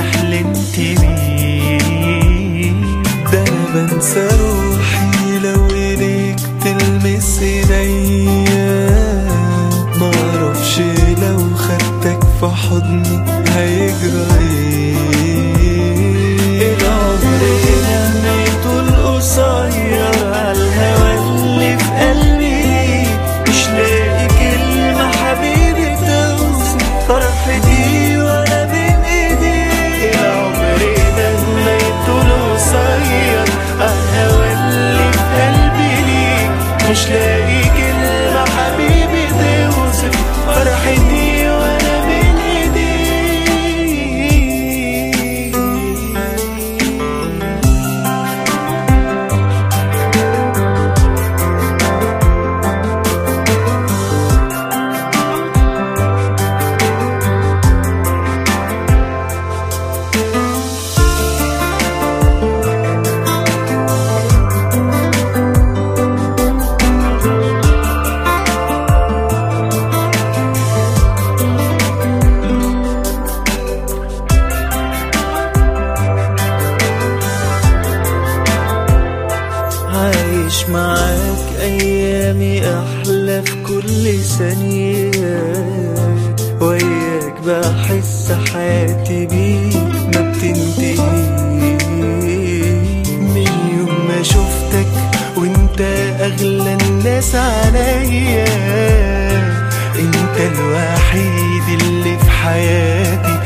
حلمت بيه ده انا بنسى روحي لو ايديك تلمس ايديا معرفش لو خدتك في حضني هيجرى ايه العمر لميته القصير عالهوى اللي في قلبي مش لاقي كلمة حبيبي توصف فرحتي وانا بين ايدي العمر لميته القصير عالهوى اللي في قلبي ليك مش لاقي كلمة حبيبي توصف فرحتي وانا بين ايدي عايش معاك ايامي احلى في كل ثانية وياك بحس حياتي بيك ما بتنتهي من يوم ما شفتك وانت اغلى الناس عليا انت الوحيد اللي في حياتي